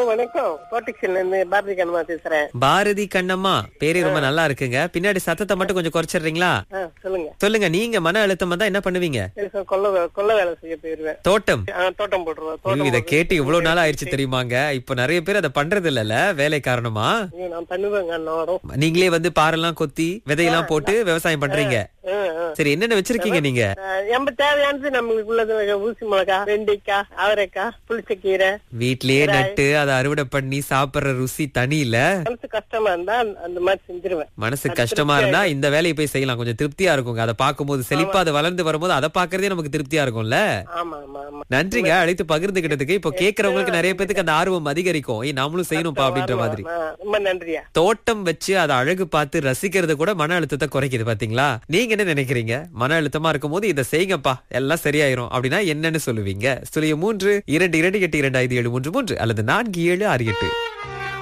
வணக்கம் கோட்டிக்ஸ்ல இருந்து பாரதி கண்ணமா பேசுறேன் பாரதி கண்ணம்மா பேரே ரொம்ப நல்லா இருக்குங்க பின்னாடி சத்தத்தை மட்டும் கொஞ்சம் குறைச்சிடுறீங்களா ஆ, சொல்லுங்க சொல்லுங்க நீங்க மன அழுத்தம் வந்தா என்ன பண்ணுவீங்க சரி, சார், கொல்ல வே- கொல்ல வேலை செய்ய போயிருவேன் தோட்டம் ஆ, தோட்டம் போட்டுருவேன் ஐயோ, தோட்டம் இத போட்டு- கேட்டு இவ்வளவு நாள் ஆயிடுச்சு தெரியுமாங்க இப்ப நிறைய பேர் அதை பண்றது இல்லல்ல வேலை காரணமா ஐயோ, நான் பண்ணுவேங்க அண்ணாடும் நீங்களே வந்து பாரெல்லாம் கொத்தி விதையெல்லாம் போட்டு விவசாயம் பண்றீங்க சரி என்னென்ன வச்சிருக்கீங்க நீங்க நம்ம தேவையானது நம்மளுக்கு உள்ளது ஊசி மிளகா வெண்டைக்காய் அவரைக்காய் புளிச்சக்கீரை வீட்லயே நட்டு அதை அறுவடை பண்ணி சாப்பிடுற ருசி தனி இல்ல மனசு கஷ்டமா இருந்தா அந்த- அந்த மாதிரி செஞ்சிருவேன் மனசு கஷ்டமா இருந்தா இந்த வேலையை போய் செய்யலாம் கொஞ்சம் திருப்தியா இருக்குங்க அதை பார்க்கும்போது செழிப்பா அது வளர்ந்து வரும்போது அதை பாக்குறதே நமக்கு திருப்தியா இருக்கும்ல ஆமா ஆமா ஆமா நன்றிங்க அழைத்து பகிர்ந்துகிட்டதுக்கு இப்போ கேக்குறவங்களுக்கு நிறைய பேத்துக்கு அந்த ஆர்வம் அதிகரிக்கும் ஏய் நாமளும் செய்யணும்ப்பா அப்படின்ற மாதிரி ஆ, ரொம்ப நன்றியா தோட்டம் வச்சு அதை அழகு பார்த்து ரசிக்கிறது கூட மன அழுத்தத்தை குறைக்குது பாத்தீங்களா நீங்க என்ன நினைக்கிறீங்க மன அழுத்தமா இருக்கும் போது இதை செய்யுங்கப்பா எல்லாம் சரியாயிரும் அப்படின்னா என்னன்னு சொல்லுவீங்க சுழிய மூன்று இரண்டு இரண்டு எட்டு இரண்டு ஐந்து ஏழு மூன்று மூன்று அல்லது நான்கு ஏழு ஆறு எட்டு